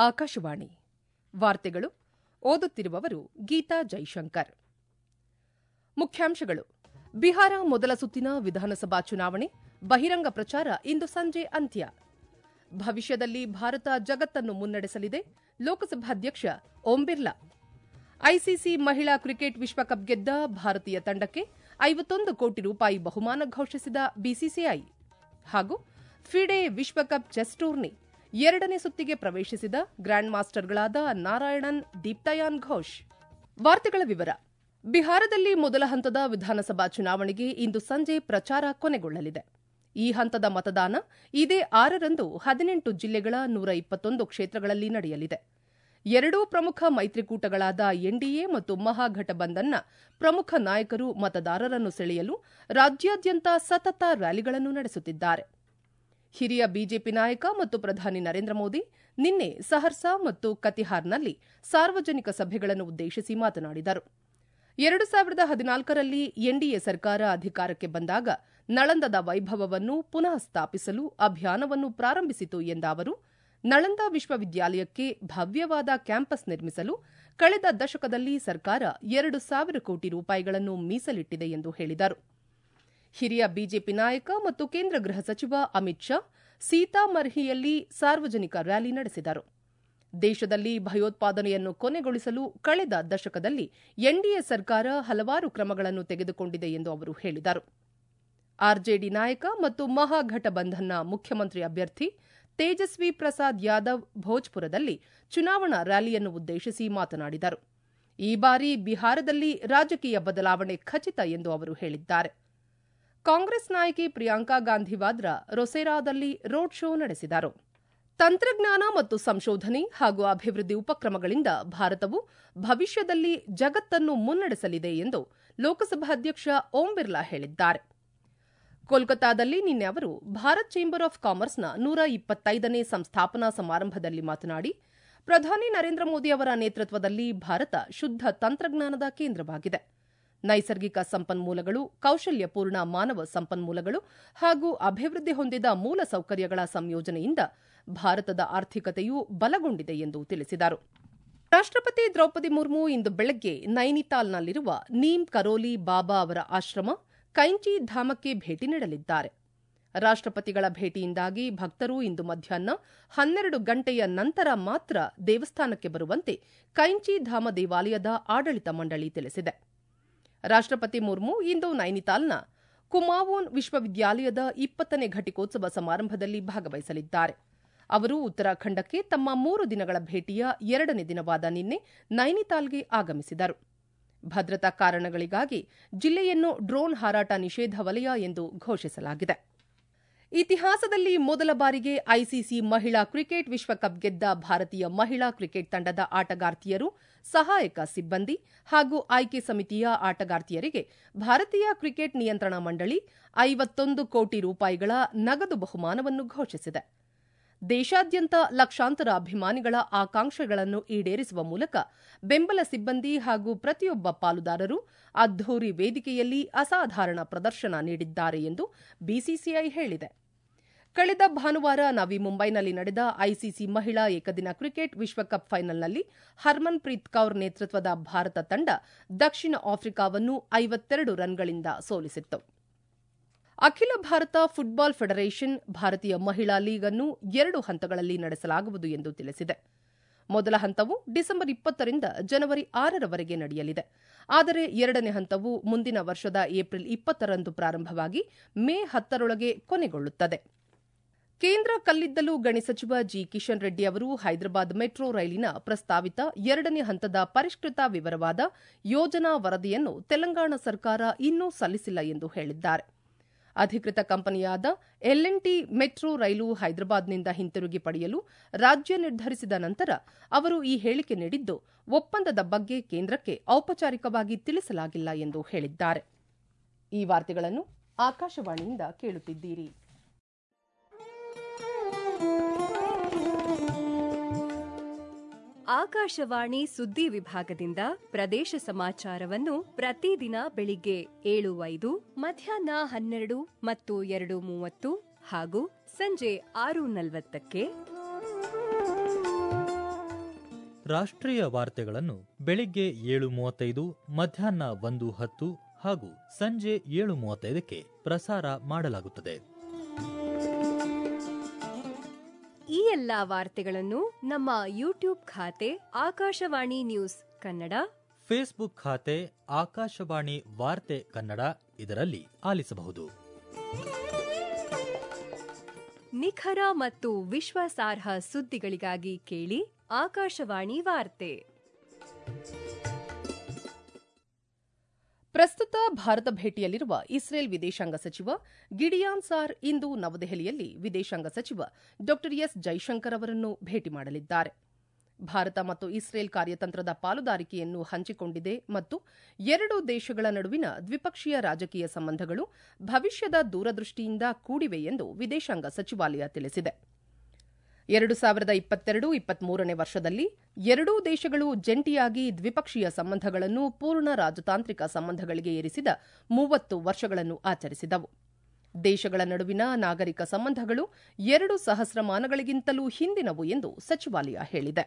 ಆಕಾಶವಾಣಿ ವಾರ್ತೆಗಳು ಓದುತ್ತಿರುವವರು ಗೀತಾ ಜೈಶಂಕರ್ ಮುಖ್ಯಾಂಶಗಳು ಬಿಹಾರ ಮೊದಲ ಸುತ್ತಿನ ವಿಧಾನಸಭಾ ಚುನಾವಣೆ ಬಹಿರಂಗ ಪ್ರಚಾರ ಇಂದು ಸಂಜೆ ಅಂತ್ಯ ಭವಿಷ್ಯದಲ್ಲಿ ಭಾರತ ಜಗತ್ತನ್ನು ಮುನ್ನಡೆಸಲಿದೆ ಲೋಕಸಭಾಧ್ಯಕ್ಷ ಓಂ ಬಿರ್ಲಾ ಐಸಿಸಿ ಮಹಿಳಾ ಕ್ರಿಕೆಟ್ ವಿಶ್ವಕಪ್ ಗೆದ್ದ ಭಾರತೀಯ ತಂಡಕ್ಕೆ ಐವತ್ತೊಂದು ಕೋಟಿ ರೂಪಾಯಿ ಬಹುಮಾನ ಘೋಷಿಸಿದ ಬಿಸಿಸಿಐ ಹಾಗೂ ಫಿಡೆ ವಿಶ್ವಕಪ್ ಚೆಸ್ ಟೂರ್ನಿ ಎರಡನೇ ಸುತ್ತಿಗೆ ಪ್ರವೇಶಿಸಿದ ಗ್ರ್ಯಾಂಡ್ ಮಾಸ್ಟರ್ಗಳಾದ ನಾರಾಯಣನ್ ದೀಪ್ತಯಾನ್ ಘೋಷ್ ವಾರ್ತೆಗಳ ವಿವರ ಬಿಹಾರದಲ್ಲಿ ಮೊದಲ ಹಂತದ ವಿಧಾನಸಭಾ ಚುನಾವಣೆಗೆ ಇಂದು ಸಂಜೆ ಪ್ರಚಾರ ಕೊನೆಗೊಳ್ಳಲಿದೆ ಈ ಹಂತದ ಮತದಾನ ಇದೇ ಆರರಂದು ಹದಿನೆಂಟು ಜಿಲ್ಲೆಗಳ ನೂರ ಇಪ್ಪತ್ತೊಂದು ಕ್ಷೇತ್ರಗಳಲ್ಲಿ ನಡೆಯಲಿದೆ ಎರಡೂ ಪ್ರಮುಖ ಮೈತ್ರಿಕೂಟಗಳಾದ ಎನ್ಡಿಎ ಮತ್ತು ಮಹಾಘಟಬಂಧನ್ನ ಪ್ರಮುಖ ನಾಯಕರು ಮತದಾರರನ್ನು ಸೆಳೆಯಲು ರಾಜ್ಯಾದ್ಯಂತ ಸತತ ರ್ಯಾಲಿಗಳನ್ನು ನಡೆಸುತ್ತಿದ್ದಾರೆ ಹಿರಿಯ ಬಿಜೆಪಿ ನಾಯಕ ಮತ್ತು ಪ್ರಧಾನಿ ನರೇಂದ್ರ ಮೋದಿ ನಿನ್ನೆ ಸಹರ್ಸಾ ಮತ್ತು ಕತಿಹಾರ್ನಲ್ಲಿ ಸಾರ್ವಜನಿಕ ಸಭೆಗಳನ್ನು ಉದ್ದೇಶಿಸಿ ಮಾತನಾಡಿದರು ಎರಡು ಸಾವಿರದ ಹದಿನಾಲ್ಕರಲ್ಲಿ ಎನ್ಡಿಎ ಸರ್ಕಾರ ಅಧಿಕಾರಕ್ಕೆ ಬಂದಾಗ ನಳಂದದ ವೈಭವವನ್ನು ಪುನಃ ಸ್ಥಾಪಿಸಲು ಅಭಿಯಾನವನ್ನು ಪ್ರಾರಂಭಿಸಿತು ಎಂದ ಅವರು ನಳಂದ ವಿಶ್ವವಿದ್ಯಾಲಯಕ್ಕೆ ಭವ್ಯವಾದ ಕ್ಯಾಂಪಸ್ ನಿರ್ಮಿಸಲು ಕಳೆದ ದಶಕದಲ್ಲಿ ಸರ್ಕಾರ ಎರಡು ಸಾವಿರ ಕೋಟಿ ರೂಪಾಯಿಗಳನ್ನು ಮೀಸಲಿಟ್ಟಿದೆ ಎಂದು ಹೇಳಿದರು ಹಿರಿಯ ಬಿಜೆಪಿ ನಾಯಕ ಮತ್ತು ಕೇಂದ್ರ ಗೃಹ ಸಚಿವ ಅಮಿತ್ ಶಾ ಸೀತಾಮರ್ಹಿಯಲ್ಲಿ ಸಾರ್ವಜನಿಕ ರ್ಯಾಲಿ ನಡೆಸಿದರು ದೇಶದಲ್ಲಿ ಭಯೋತ್ಪಾದನೆಯನ್ನು ಕೊನೆಗೊಳಿಸಲು ಕಳೆದ ದಶಕದಲ್ಲಿ ಎನ್ಡಿಎ ಸರ್ಕಾರ ಹಲವಾರು ಕ್ರಮಗಳನ್ನು ತೆಗೆದುಕೊಂಡಿದೆ ಎಂದು ಅವರು ಹೇಳಿದರು ಆರ್ಜೆಡಿ ನಾಯಕ ಮತ್ತು ಮಹಾಘಟಬಂಧನ್ನ ಮುಖ್ಯಮಂತ್ರಿ ಅಭ್ಯರ್ಥಿ ತೇಜಸ್ವಿ ಪ್ರಸಾದ್ ಯಾದವ್ ಭೋಜ್ಪುರದಲ್ಲಿ ಚುನಾವಣಾ ರ್ಯಾಲಿಯನ್ನು ಉದ್ದೇಶಿಸಿ ಮಾತನಾಡಿದರು ಈ ಬಾರಿ ಬಿಹಾರದಲ್ಲಿ ರಾಜಕೀಯ ಬದಲಾವಣೆ ಖಚಿತ ಎಂದು ಅವರು ಹೇಳಿದ್ದಾರೆ ಕಾಂಗ್ರೆಸ್ ನಾಯಕಿ ಪ್ರಿಯಾಂಕಾ ಗಾಂಧಿ ವಾದ್ರಾ ರೊಸೆರಾದಲ್ಲಿ ರೋಡ್ ಶೋ ನಡೆಸಿದರು ತಂತ್ರಜ್ಞಾನ ಮತ್ತು ಸಂಶೋಧನೆ ಹಾಗೂ ಅಭಿವೃದ್ಧಿ ಉಪಕ್ರಮಗಳಿಂದ ಭಾರತವು ಭವಿಷ್ಯದಲ್ಲಿ ಜಗತ್ತನ್ನು ಮುನ್ನಡೆಸಲಿದೆ ಎಂದು ಲೋಕಸಭಾಧ್ಯಕ್ಷ ಓಂ ಬಿರ್ಲಾ ಹೇಳಿದ್ದಾರೆ ಕೋಲ್ಕತಾದಲ್ಲಿ ನಿನ್ನೆ ಅವರು ಭಾರತ್ ಚೇಂಬರ್ ಆಫ್ ಕಾಮರ್ಸ್ನ ನೂರ ಇಪ್ಪತ್ತೈದನೇ ಸಂಸ್ಥಾಪನಾ ಸಮಾರಂಭದಲ್ಲಿ ಮಾತನಾಡಿ ಪ್ರಧಾನಿ ನರೇಂದ್ರ ಮೋದಿ ಅವರ ನೇತೃತ್ವದಲ್ಲಿ ಭಾರತ ಶುದ್ದ ತಂತ್ರಜ್ಞಾನದ ಕೇಂದ್ರವಾಗಿದೆ ನೈಸರ್ಗಿಕ ಸಂಪನ್ಮೂಲಗಳು ಕೌಶಲ್ಯಪೂರ್ಣ ಮಾನವ ಸಂಪನ್ಮೂಲಗಳು ಹಾಗೂ ಅಭಿವೃದ್ಧಿ ಹೊಂದಿದ ಮೂಲ ಸೌಕರ್ಯಗಳ ಸಂಯೋಜನೆಯಿಂದ ಭಾರತದ ಆರ್ಥಿಕತೆಯು ಬಲಗೊಂಡಿದೆ ಎಂದು ತಿಳಿಸಿದರು ರಾಷ್ಟಪತಿ ದ್ರೌಪದಿ ಮುರ್ಮು ಇಂದು ಬೆಳಗ್ಗೆ ನೈನಿತಾಲ್ನಲ್ಲಿರುವ ನೀಮ್ ಕರೋಲಿ ಬಾಬಾ ಅವರ ಆಶ್ರಮ ಕೈಂಚಿ ಧಾಮಕ್ಕೆ ಭೇಟಿ ನೀಡಲಿದ್ದಾರೆ ರಾಷ್ಟಪತಿಗಳ ಭೇಟಿಯಿಂದಾಗಿ ಭಕ್ತರು ಇಂದು ಮಧ್ಯಾಹ್ನ ಹನ್ನೆರಡು ಗಂಟೆಯ ನಂತರ ಮಾತ್ರ ದೇವಸ್ಥಾನಕ್ಕೆ ಬರುವಂತೆ ಕೈಂಚಿ ಧಾಮ ದೇವಾಲಯದ ಆಡಳಿತ ಮಂಡಳಿ ತಿಳಿಸಿದೆ ರಾಷ್ಟಪತಿ ಮುರ್ಮು ಇಂದು ನೈನಿತಾಲ್ನ ಕುಮಾವೋನ್ ವಿಶ್ವವಿದ್ಯಾಲಯದ ಇಪ್ಪತ್ತನೇ ಘಟಿಕೋತ್ಸವ ಸಮಾರಂಭದಲ್ಲಿ ಭಾಗವಹಿಸಲಿದ್ದಾರೆ ಅವರು ಉತ್ತರಾಖಂಡಕ್ಕೆ ತಮ್ಮ ಮೂರು ದಿನಗಳ ಭೇಟಿಯ ಎರಡನೇ ದಿನವಾದ ನಿನ್ನೆ ನೈನಿತಾಲ್ಗೆ ಆಗಮಿಸಿದರು ಭದ್ರತಾ ಕಾರಣಗಳಿಗಾಗಿ ಜಿಲ್ಲೆಯನ್ನು ಡ್ರೋನ್ ಹಾರಾಟ ನಿಷೇಧ ವಲಯ ಎಂದು ಘೋಷಿಸಲಾಗಿದೆ ಇತಿಹಾಸದಲ್ಲಿ ಮೊದಲ ಬಾರಿಗೆ ಐಸಿಸಿ ಮಹಿಳಾ ಕ್ರಿಕೆಟ್ ವಿಶ್ವಕಪ್ ಗೆದ್ದ ಭಾರತೀಯ ಮಹಿಳಾ ಕ್ರಿಕೆಟ್ ತಂಡದ ಆಟಗಾರ್ತಿಯರು ಸಹಾಯಕ ಸಿಬ್ಬಂದಿ ಹಾಗೂ ಆಯ್ಕೆ ಸಮಿತಿಯ ಆಟಗಾರ್ತಿಯರಿಗೆ ಭಾರತೀಯ ಕ್ರಿಕೆಟ್ ನಿಯಂತ್ರಣ ಮಂಡಳಿ ಐವತ್ತೊಂದು ಕೋಟಿ ರೂಪಾಯಿಗಳ ನಗದು ಬಹುಮಾನವನ್ನು ಘೋಷಿಸಿದೆ ದೇಶಾದ್ಯಂತ ಲಕ್ಷಾಂತರ ಅಭಿಮಾನಿಗಳ ಆಕಾಂಕ್ಷೆಗಳನ್ನು ಈಡೇರಿಸುವ ಮೂಲಕ ಬೆಂಬಲ ಸಿಬ್ಬಂದಿ ಹಾಗೂ ಪ್ರತಿಯೊಬ್ಬ ಪಾಲುದಾರರು ಅದ್ದೂರಿ ವೇದಿಕೆಯಲ್ಲಿ ಅಸಾಧಾರಣ ಪ್ರದರ್ಶನ ನೀಡಿದ್ದಾರೆ ಎಂದು ಬಿಸಿಸಿಐ ಹೇಳಿದೆ ಕಳೆದ ಭಾನುವಾರ ನವಿ ಮುಂಬೈನಲ್ಲಿ ನಡೆದ ಐಸಿಸಿ ಮಹಿಳಾ ಏಕದಿನ ಕ್ರಿಕೆಟ್ ವಿಶ್ವಕಪ್ ಫೈನಲ್ನಲ್ಲಿ ಹರ್ಮನ್ ಪ್ರೀತ್ ಕೌರ್ ನೇತೃತ್ವದ ಭಾರತ ತಂಡ ದಕ್ಷಿಣ ಆಫ್ರಿಕಾವನ್ನು ಐವತ್ತೆರಡು ರನ್ಗಳಿಂದ ಸೋಲಿಸಿತ್ತು ಅಖಿಲ ಭಾರತ ಫುಟ್ಬಾಲ್ ಫೆಡರೇಷನ್ ಭಾರತೀಯ ಮಹಿಳಾ ಲೀಗ್ ಅನ್ನು ಎರಡು ಹಂತಗಳಲ್ಲಿ ನಡೆಸಲಾಗುವುದು ಎಂದು ತಿಳಿಸಿದೆ ಮೊದಲ ಹಂತವು ಡಿಸೆಂಬರ್ ಇಪ್ಪತ್ತರಿಂದ ಜನವರಿ ಆರರವರೆಗೆ ನಡೆಯಲಿದೆ ಆದರೆ ಎರಡನೇ ಹಂತವು ಮುಂದಿನ ವರ್ಷದ ಏಪ್ರಿಲ್ ಇಪ್ಪತ್ತರಂದು ಪ್ರಾರಂಭವಾಗಿ ಮೇ ಹತ್ತರೊಳಗೆ ಕೊನೆಗೊಳ್ಳುತ್ತದೆ ಕೇಂದ್ರ ಕಲ್ಲಿದ್ದಲು ಗಣಿ ಸಚಿವ ಜಿ ಕಿಶನ್ ರೆಡ್ಡಿ ಅವರು ಹೈದರಾಬಾದ್ ಮೆಟ್ರೋ ರೈಲಿನ ಪ್ರಸ್ತಾವಿತ ಎರಡನೇ ಹಂತದ ಪರಿಷ್ಕೃತ ವಿವರವಾದ ಯೋಜನಾ ವರದಿಯನ್ನು ತೆಲಂಗಾಣ ಸರ್ಕಾರ ಇನ್ನೂ ಸಲ್ಲಿಸಿಲ್ಲ ಎಂದು ಹೇಳಿದ್ದಾರೆ ಅಧಿಕೃತ ಕಂಪನಿಯಾದ ಟಿ ಮೆಟ್ರೋ ರೈಲು ಹೈದರಾಬಾದ್ನಿಂದ ಹಿಂತಿರುಗಿ ಪಡೆಯಲು ರಾಜ್ಯ ನಿರ್ಧರಿಸಿದ ನಂತರ ಅವರು ಈ ಹೇಳಿಕೆ ನೀಡಿದ್ದು ಒಪ್ಪಂದದ ಬಗ್ಗೆ ಕೇಂದ್ರಕ್ಕೆ ಔಪಚಾರಿಕವಾಗಿ ತಿಳಿಸಲಾಗಿಲ್ಲ ಎಂದು ಹೇಳಿದ್ದಾರೆ ಈ ವಾರ್ತೆಗಳನ್ನು ಆಕಾಶವಾಣಿಯಿಂದ ಕೇಳುತ್ತಿದ್ದೀರಿ ಆಕಾಶವಾಣಿ ಸುದ್ದಿ ವಿಭಾಗದಿಂದ ಪ್ರದೇಶ ಸಮಾಚಾರವನ್ನು ಪ್ರತಿದಿನ ಬೆಳಿಗ್ಗೆ ಏಳು ಐದು ಮಧ್ಯಾಹ್ನ ಹನ್ನೆರಡು ಮತ್ತು ಎರಡು ಮೂವತ್ತು ಹಾಗೂ ಸಂಜೆ ಆರು ನಲವತ್ತಕ್ಕೆ ರಾಷ್ಟ್ರೀಯ ವಾರ್ತೆಗಳನ್ನು ಬೆಳಿಗ್ಗೆ ಏಳು ಮೂವತ್ತೈದು ಮಧ್ಯಾಹ್ನ ಒಂದು ಹತ್ತು ಹಾಗೂ ಸಂಜೆ ಏಳು ಮೂವತ್ತೈದಕ್ಕೆ ಪ್ರಸಾರ ಮಾಡಲಾಗುತ್ತದೆ ಈ ಎಲ್ಲಾ ವಾರ್ತೆಗಳನ್ನು ನಮ್ಮ ಯೂಟ್ಯೂಬ್ ಖಾತೆ ಆಕಾಶವಾಣಿ ನ್ಯೂಸ್ ಕನ್ನಡ ಫೇಸ್ಬುಕ್ ಖಾತೆ ಆಕಾಶವಾಣಿ ವಾರ್ತೆ ಕನ್ನಡ ಇದರಲ್ಲಿ ಆಲಿಸಬಹುದು ನಿಖರ ಮತ್ತು ವಿಶ್ವಾಸಾರ್ಹ ಸುದ್ದಿಗಳಿಗಾಗಿ ಕೇಳಿ ಆಕಾಶವಾಣಿ ವಾರ್ತೆ ಪ್ರಸ್ತುತ ಭಾರತ ಭೇಟಿಯಲ್ಲಿರುವ ಇಸ್ರೇಲ್ ವಿದೇಶಾಂಗ ಸಚಿವ ಗಿಡಿಯಾನ್ ಸಾರ್ ಇಂದು ನವದೆಹಲಿಯಲ್ಲಿ ವಿದೇಶಾಂಗ ಸಚಿವ ಡಾ ಎಸ್ ಜೈಶಂಕರ್ ಅವರನ್ನು ಭೇಟಿ ಮಾಡಲಿದ್ದಾರೆ ಭಾರತ ಮತ್ತು ಇಸ್ರೇಲ್ ಕಾರ್ಯತಂತ್ರದ ಪಾಲುದಾರಿಕೆಯನ್ನು ಹಂಚಿಕೊಂಡಿದೆ ಮತ್ತು ಎರಡು ದೇಶಗಳ ನಡುವಿನ ದ್ವಿಪಕ್ಷೀಯ ರಾಜಕೀಯ ಸಂಬಂಧಗಳು ಭವಿಷ್ಯದ ದೂರದೃಷ್ಟಿಯಿಂದ ಕೂಡಿವೆ ಎಂದು ವಿದೇಶಾಂಗ ಸಚಿವಾಲಯ ತಿಳಿಸಿದೆ ಎರಡು ಸಾವಿರದ ಇಪ್ಪತ್ತೆರಡು ಇಪ್ಪತ್ಮೂರನೇ ವರ್ಷದಲ್ಲಿ ಎರಡೂ ದೇಶಗಳು ಜಂಟಿಯಾಗಿ ದ್ವಿಪಕ್ಷೀಯ ಸಂಬಂಧಗಳನ್ನು ಪೂರ್ಣ ರಾಜತಾಂತ್ರಿಕ ಸಂಬಂಧಗಳಿಗೆ ಏರಿಸಿದ ಮೂವತ್ತು ವರ್ಷಗಳನ್ನು ಆಚರಿಸಿದವು ದೇಶಗಳ ನಡುವಿನ ನಾಗರಿಕ ಸಂಬಂಧಗಳು ಎರಡು ಸಹಸ್ರಮಾನಗಳಿಗಿಂತಲೂ ಹಿಂದಿನವು ಎಂದು ಸಚಿವಾಲಯ ಹೇಳಿದೆ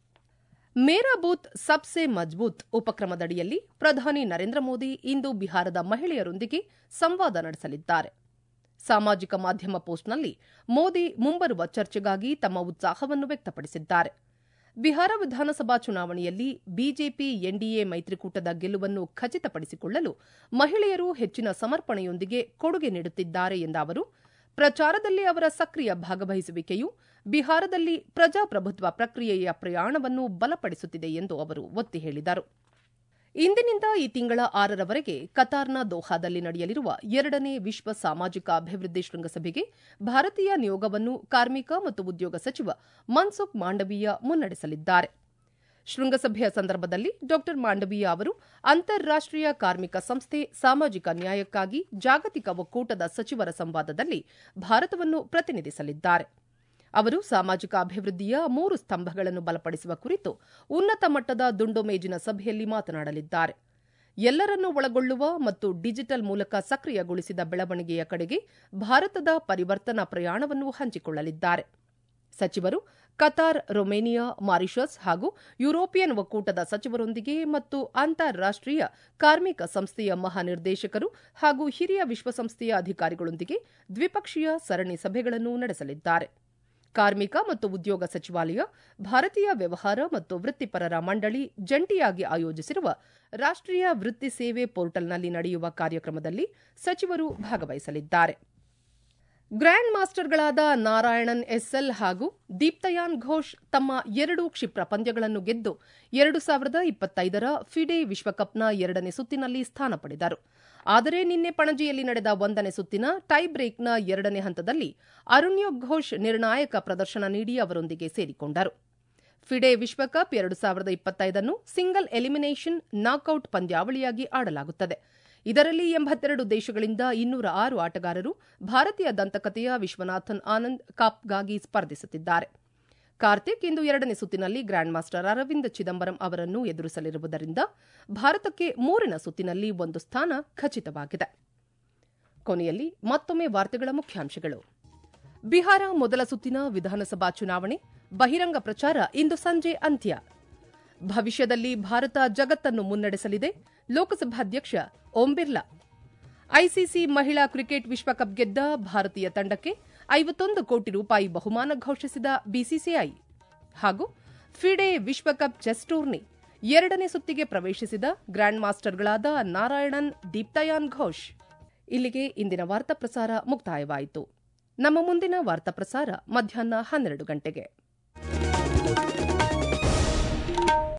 ಮೇರಾ ಬೂತ್ ಸಬ್ಸೆ ಮಜ್ಬೂತ್ ಉಪಕ್ರಮದಡಿಯಲ್ಲಿ ಪ್ರಧಾನಿ ನರೇಂದ್ರ ಮೋದಿ ಇಂದು ಬಿಹಾರದ ಮಹಿಳೆಯರೊಂದಿಗೆ ಸಂವಾದ ನಡೆಸಲಿದ್ದಾರೆ ಸಾಮಾಜಿಕ ಮಾಧ್ಯಮ ಪೋಸ್ಟ್ನಲ್ಲಿ ಮೋದಿ ಮುಂಬರುವ ಚರ್ಚೆಗಾಗಿ ತಮ್ಮ ಉತ್ಸಾಹವನ್ನು ವ್ಯಕ್ತಪಡಿಸಿದ್ದಾರೆ ಬಿಹಾರ ವಿಧಾನಸಭಾ ಚುನಾವಣೆಯಲ್ಲಿ ಬಿಜೆಪಿ ಎನ್ಡಿಎ ಮೈತ್ರಿಕೂಟದ ಗೆಲುವನ್ನು ಖಚಿತಪಡಿಸಿಕೊಳ್ಳಲು ಮಹಿಳೆಯರು ಹೆಚ್ಚಿನ ಸಮರ್ಪಣೆಯೊಂದಿಗೆ ಕೊಡುಗೆ ನೀಡುತ್ತಿದ್ದಾರೆ ಎಂದ ಅವರು ಪ್ರಚಾರದಲ್ಲಿ ಅವರ ಸಕ್ರಿಯ ಭಾಗವಹಿಸುವಿಕೆಯು ಬಿಹಾರದಲ್ಲಿ ಪ್ರಜಾಪ್ರಭುತ್ವ ಪ್ರಕ್ರಿಯೆಯ ಪ್ರಯಾಣವನ್ನು ಬಲಪಡಿಸುತ್ತಿದೆ ಎಂದು ಅವರು ಒತ್ತಿ ಹೇಳಿದರು ಇಂದಿನಿಂದ ಈ ತಿಂಗಳ ಆರರವರೆಗೆ ಕತಾರ್ನ ದೋಹಾದಲ್ಲಿ ನಡೆಯಲಿರುವ ಎರಡನೇ ವಿಶ್ವ ಸಾಮಾಜಿಕ ಅಭಿವೃದ್ಧಿ ಶೃಂಗಸಭೆಗೆ ಭಾರತೀಯ ನಿಯೋಗವನ್ನು ಕಾರ್ಮಿಕ ಮತ್ತು ಉದ್ಯೋಗ ಸಚಿವ ಮನ್ಸುಖ್ ಮಾಂಡವೀಯ ಮುನ್ನಡೆಸಲಿದ್ದಾರೆ ಶೃಂಗಸಭೆಯ ಸಂದರ್ಭದಲ್ಲಿ ಡಾ ಮಾಂಡವೀಯ ಅವರು ಅಂತಾರಾಷ್ಟೀಯ ಕಾರ್ಮಿಕ ಸಂಸ್ಥೆ ಸಾಮಾಜಿಕ ನ್ಯಾಯಕ್ಕಾಗಿ ಜಾಗತಿಕ ಒಕ್ಕೂಟದ ಸಚಿವರ ಸಂವಾದದಲ್ಲಿ ಭಾರತವನ್ನು ಪ್ರತಿನಿಧಿಸಲಿದ್ದಾರೆ ಅವರು ಸಾಮಾಜಿಕ ಅಭಿವೃದ್ಧಿಯ ಮೂರು ಸ್ತಂಭಗಳನ್ನು ಬಲಪಡಿಸುವ ಕುರಿತು ಉನ್ನತ ಮಟ್ಟದ ದುಂಡು ಮೇಜಿನ ಸಭೆಯಲ್ಲಿ ಮಾತನಾಡಲಿದ್ದಾರೆ ಎಲ್ಲರನ್ನೂ ಒಳಗೊಳ್ಳುವ ಮತ್ತು ಡಿಜಿಟಲ್ ಮೂಲಕ ಸಕ್ರಿಯಗೊಳಿಸಿದ ಬೆಳವಣಿಗೆಯ ಕಡೆಗೆ ಭಾರತದ ಪರಿವರ್ತನಾ ಪ್ರಯಾಣವನ್ನು ಹಂಚಿಕೊಳ್ಳಲಿದ್ದಾರೆ ಸಚಿವರು ಕತಾರ್ ರೊಮೇನಿಯಾ ಮಾರಿಷಸ್ ಹಾಗೂ ಯುರೋಪಿಯನ್ ಒಕ್ಕೂಟದ ಸಚಿವರೊಂದಿಗೆ ಮತ್ತು ಅಂತಾರಾಷ್ಟೀಯ ಕಾರ್ಮಿಕ ಸಂಸ್ಥೆಯ ಮಹಾನಿರ್ದೇಶಕರು ಹಾಗೂ ಹಿರಿಯ ವಿಶ್ವಸಂಸ್ಥೆಯ ಅಧಿಕಾರಿಗಳೊಂದಿಗೆ ದ್ವಿಪಕ್ಷೀಯ ಸರಣಿ ಸಭೆಗಳನ್ನು ನಡೆಸಲಿದ್ದಾರೆ ಕಾರ್ಮಿಕ ಮತ್ತು ಉದ್ಯೋಗ ಸಚಿವಾಲಯ ಭಾರತೀಯ ವ್ಯವಹಾರ ಮತ್ತು ವೃತ್ತಿಪರರ ಮಂಡಳಿ ಜಂಟಿಯಾಗಿ ಆಯೋಜಿಸಿರುವ ರಾಷ್ಟೀಯ ವೃತ್ತಿ ಸೇವೆ ಪೋರ್ಟಲ್ನಲ್ಲಿ ನಡೆಯುವ ಕಾರ್ಯಕ್ರಮದಲ್ಲಿ ಸಚಿವರು ಭಾಗವಹಿಸಲಿದ್ದಾರೆ ಗ್ರ್ಯಾಂಡ್ ಮಾಸ್ಟರ್ಗಳಾದ ನಾರಾಯಣನ್ ಎಸ್ಎಲ್ ಹಾಗೂ ದೀಪ್ತಯಾನ್ ಘೋಷ್ ತಮ್ಮ ಎರಡು ಕ್ಷಿಪ್ರ ಪಂದ್ಯಗಳನ್ನು ಗೆದ್ದು ಎರಡು ಸಾವಿರದ ಇಪ್ಪತ್ತೈದರ ಫಿಡೆ ವಿಶ್ವಕಪ್ನ ಎರಡನೇ ಸುತ್ತಿನಲ್ಲಿ ಸ್ಥಾನ ಪಡೆದರು ಆದರೆ ನಿನ್ನೆ ಪಣಜಿಯಲ್ಲಿ ನಡೆದ ಒಂದನೇ ಸುತ್ತಿನ ಟೈ ಬ್ರೇಕ್ನ ಎರಡನೇ ಹಂತದಲ್ಲಿ ಅರುಣ್ಯೋಗ್ ಘೋಷ್ ನಿರ್ಣಾಯಕ ಪ್ರದರ್ಶನ ನೀಡಿ ಅವರೊಂದಿಗೆ ಸೇರಿಕೊಂಡರು ಫಿಡೆ ವಿಶ್ವಕಪ್ ಎರಡು ಸಾವಿರದ ಇಪ್ಪತ್ತೈದನ್ನು ಸಿಂಗಲ್ ಎಲಿಮಿನೇಷನ್ ನಾಕ್ಔಟ್ ಪಂದ್ಯಾವಳಿಯಾಗಿ ಆಡಲಾಗುತ್ತದೆ ಇದರಲ್ಲಿ ಎಂಬತ್ತೆರಡು ದೇಶಗಳಿಂದ ಇನ್ನೂರ ಆರು ಆಟಗಾರರು ಭಾರತೀಯ ದಂತಕಥೆಯ ವಿಶ್ವನಾಥನ್ ಆನಂದ್ ಕಪ್ಗಾಗಿ ಸ್ಪರ್ಧಿಸುತ್ತಿದ್ದಾರೆ ಕಾರ್ತಿಕ್ ಇಂದು ಎರಡನೇ ಸುತ್ತಿನಲ್ಲಿ ಗ್ರ್ಯಾಂಡ್ ಮಾಸ್ಟರ್ ಅರವಿಂದ್ ಚಿದಂಬರಂ ಅವರನ್ನು ಎದುರಿಸಲಿರುವುದರಿಂದ ಭಾರತಕ್ಕೆ ಮೂರನೇ ಸುತ್ತಿನಲ್ಲಿ ಒಂದು ಸ್ಥಾನ ಖಚಿತವಾಗಿದೆ ಕೊನೆಯಲ್ಲಿ ಮತ್ತೊಮ್ಮೆ ವಾರ್ತೆಗಳ ಮುಖ್ಯಾಂಶಗಳು ಬಿಹಾರ ಮೊದಲ ಸುತ್ತಿನ ವಿಧಾನಸಭಾ ಚುನಾವಣೆ ಬಹಿರಂಗ ಪ್ರಚಾರ ಇಂದು ಸಂಜೆ ಅಂತ್ಯ ಭವಿಷ್ಯದಲ್ಲಿ ಭಾರತ ಜಗತ್ತನ್ನು ಮುನ್ನಡೆಸಲಿದೆ ಲೋಕಸಭಾಧ್ಯಕ್ಷ ಓಂ ಬಿರ್ಲಾ ಐಸಿಸಿ ಮಹಿಳಾ ಕ್ರಿಕೆಟ್ ವಿಶ್ವಕಪ್ ಗೆದ್ದ ಭಾರತೀಯ ತಂಡಕ್ಕೆ ಐವತ್ತೊಂದು ಕೋಟಿ ರೂಪಾಯಿ ಬಹುಮಾನ ಘೋಷಿಸಿದ ಬಿಸಿಸಿಐ ಹಾಗೂ ಫಿಡೆ ವಿಶ್ವಕಪ್ ಚೆಸ್ ಟೂರ್ನಿ ಎರಡನೇ ಸುತ್ತಿಗೆ ಪ್ರವೇಶಿಸಿದ ಗ್ರ್ಯಾಂಡ್ ಮಾಸ್ಟರ್ಗಳಾದ ನಾರಾಯಣನ್ ದೀಪ್ತಯಾನ್ ಘೋಷ್ ಇಲ್ಲಿಗೆ ಇಂದಿನ ವಾರ್ತಾ ಪ್ರಸಾರ ಮುಕ್ತಾಯವಾಯಿತು ನಮ್ಮ ಮುಂದಿನ ವಾರ್ತಾ ಪ್ರಸಾರ ಮಧ್ಯಾಹ್ನ ಹನ್ನೆರಡು ಗಂಟೆಗೆ